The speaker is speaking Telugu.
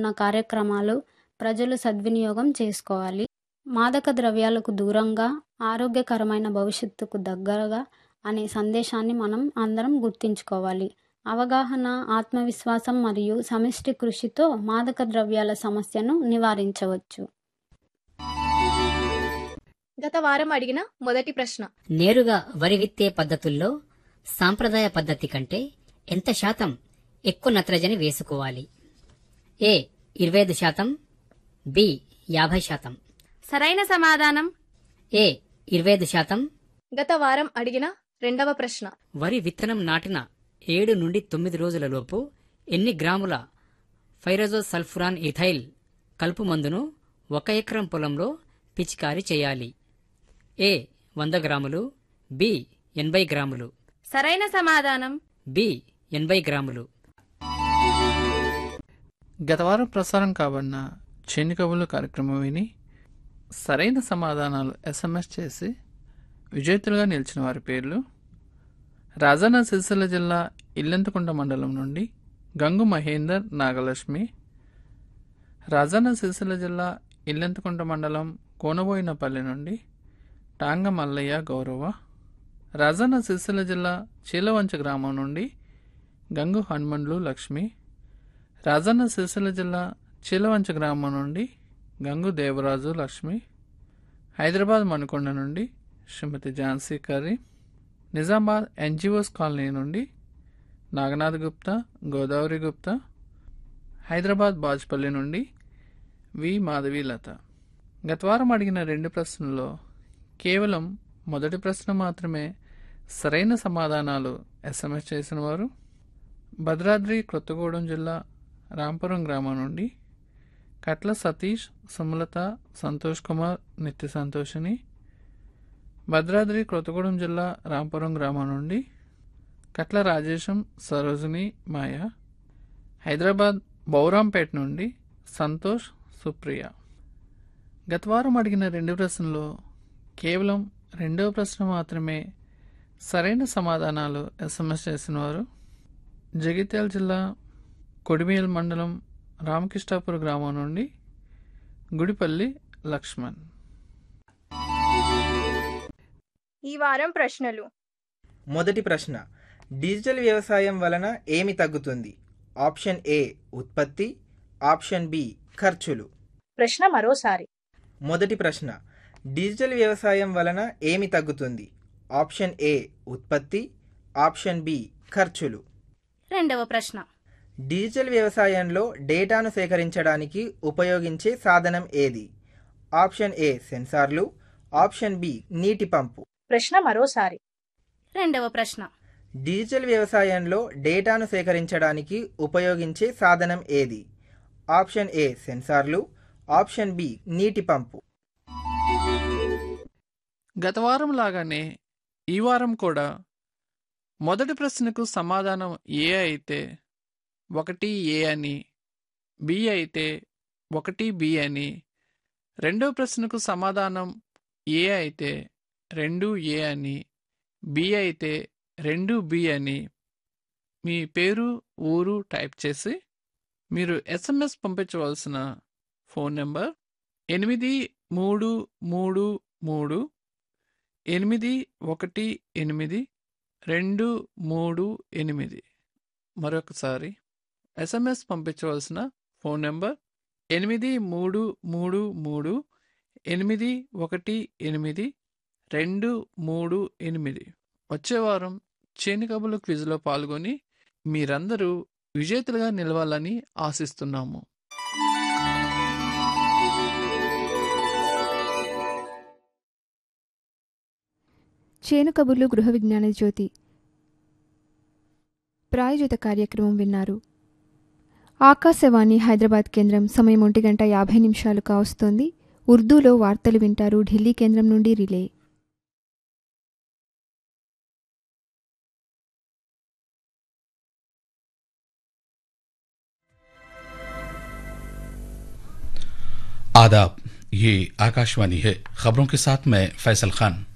చేస్తున్న కార్యక్రమాలు ప్రజలు సద్వినియోగం చేసుకోవాలి మాదక ద్రవ్యాలకు దూరంగా ఆరోగ్యకరమైన భవిష్యత్తుకు దగ్గరగా అనే సందేశాన్ని మనం అందరం గుర్తుంచుకోవాలి అవగాహన ఆత్మవిశ్వాసం మరియు సమిష్టి కృషితో మాదక ద్రవ్యాల సమస్యను నివారించవచ్చు గత వారం అడిగిన మొదటి ప్రశ్న నేరుగా వరి విత్తే పద్ధతుల్లో సాంప్రదాయ పద్ధతి కంటే ఎంత శాతం ఎక్కువ నత్రజని వేసుకోవాలి ఏ ఇరవై ఐదు శాతం బి యాభై శాతం సరైన సమాధానం ఏ ఇరవై ఐదు శాతం గత వారం అడిగిన రెండవ ప్రశ్న వరి విత్తనం నాటిన ఏడు నుండి తొమ్మిది రోజుల లోపు ఎన్ని గ్రాముల ఫైరజో సల్ఫురాన్ ఇథైల్ కలుపు మందును ఒక ఎకరం పొలంలో పిచికారీ చేయాలి ఏ వంద గ్రాములు బి ఎనభై గ్రాములు సరైన సమాధానం బి ఎనభై గ్రాములు గత వారం ప్రసారం కాబడిన చేని కబుర్లు కార్యక్రమం విని సరైన సమాధానాలు ఎస్ఎంఎస్ చేసి విజేతలుగా నిలిచిన వారి పేర్లు రాజన్న సిరిసిల్ల జిల్లా ఇల్లెంతకుంట మండలం నుండి గంగు మహేందర్ నాగలక్ష్మి రాజన్న సిరిసిల్ల జిల్లా ఇల్లెంతకుంట మండలం కోనబోయినపల్లి నుండి టాంగ మల్లయ్య గౌరవ రాజన్న సిరిసిల్ల జిల్లా చీలవంచ గ్రామం నుండి గంగు హనుమండ్లు లక్ష్మి రాజన్న సిరిసిల్ల జిల్లా చీలవంచ గ్రామం నుండి గంగు దేవరాజు లక్ష్మి హైదరాబాద్ మణికొండ నుండి శ్రీమతి ఝాన్సీ కర్రీ నిజామాబాద్ ఎన్జిఓస్ కాలనీ నుండి నాగనాథ్ గుప్తా గోదావరి గుప్తా హైదరాబాద్ బాజ్పల్లి నుండి వి మాధవి లత గత వారం అడిగిన రెండు ప్రశ్నల్లో కేవలం మొదటి ప్రశ్న మాత్రమే సరైన సమాధానాలు ఎస్ఎంఎస్ చేసిన వారు భద్రాద్రి కొత్తగూడెం జిల్లా రాంపురం గ్రామం నుండి కట్ల సతీష్ సుమలత సంతోష్ కుమార్ నిత్య సంతోషిని భద్రాద్రి కొత్తగూడెం జిల్లా రాంపురం గ్రామం నుండి కట్ల రాజేశం సరోజిని మాయ హైదరాబాద్ బౌరాంపేట నుండి సంతోష్ సుప్రియ గత వారం అడిగిన రెండు ప్రశ్నల్లో కేవలం రెండవ ప్రశ్న మాత్రమే సరైన సమాధానాలు ఎస్ఎంఎస్ చేసిన వారు జగిత్యాల జిల్లా కొడిమేల్ మండలం రామకృష్ణాపూర్ గ్రామం నుండి గుడిపల్లి లక్ష్మణ్ ఈ వారం ప్రశ్నలు మొదటి ప్రశ్న డిజిటల్ వ్యవసాయం వలన ఏమి తగ్గుతుంది ఆప్షన్ ఏ ఉత్పత్తి ఆప్షన్ బి ఖర్చులు ప్రశ్న మరోసారి మొదటి ప్రశ్న డిజిటల్ వ్యవసాయం వలన ఏమి తగ్గుతుంది ఆప్షన్ ఏ ఉత్పత్తి ఆప్షన్ బి ఖర్చులు రెండవ ప్రశ్న డిజిటల్ వ్యవసాయంలో డేటాను సేకరించడానికి ఉపయోగించే సాధనం ఏది ఆప్షన్ ఏ సెన్సార్లు ఆప్షన్ బి నీటి పంపు ప్రశ్న మరోసారి రెండవ ప్రశ్న డిజిటల్ వ్యవసాయంలో డేటాను సేకరించడానికి ఉపయోగించే సాధనం ఏది ఆప్షన్ ఏ సెన్సార్లు ఆప్షన్ బి నీటి పంపు గత వారం లాగానే ఈ వారం కూడా మొదటి ప్రశ్నకు సమాధానం ఏ అయితే ఒకటి ఏ అని బి అయితే ఒకటి బి అని రెండో ప్రశ్నకు సమాధానం ఏ అయితే రెండు ఏ అని బి అయితే రెండు బి అని మీ పేరు ఊరు టైప్ చేసి మీరు ఎస్ఎంఎస్ పంపించవలసిన ఫోన్ నెంబర్ ఎనిమిది మూడు మూడు మూడు ఎనిమిది ఒకటి ఎనిమిది రెండు మూడు ఎనిమిది మరొకసారి ఎస్ఎంఎస్ పంపించవలసిన ఫోన్ నెంబర్ ఎనిమిది మూడు మూడు మూడు ఎనిమిది ఒకటి ఎనిమిది రెండు మూడు ఎనిమిది వచ్చే వారం చేని కబుర్ల క్విజ్లో పాల్గొని మీరందరూ విజేతలుగా నిలవాలని ఆశిస్తున్నాము చేను కబుర్లు గృహ విజ్ఞాన జ్యోతి ప్రాయోజిత కార్యక్రమం విన్నారు ఆకాశవాణి హైదరాబాద్ కేంద్రం సమయం ఒంటి గంట యాభై నిమిషాలు కావస్తోంది ఉర్దూలో వార్తలు వింటారు ఢిల్లీ కేంద్రం నుండి రిలే आदाब ये आकाशवाणी है खबरों के साथ मैं फैसल खान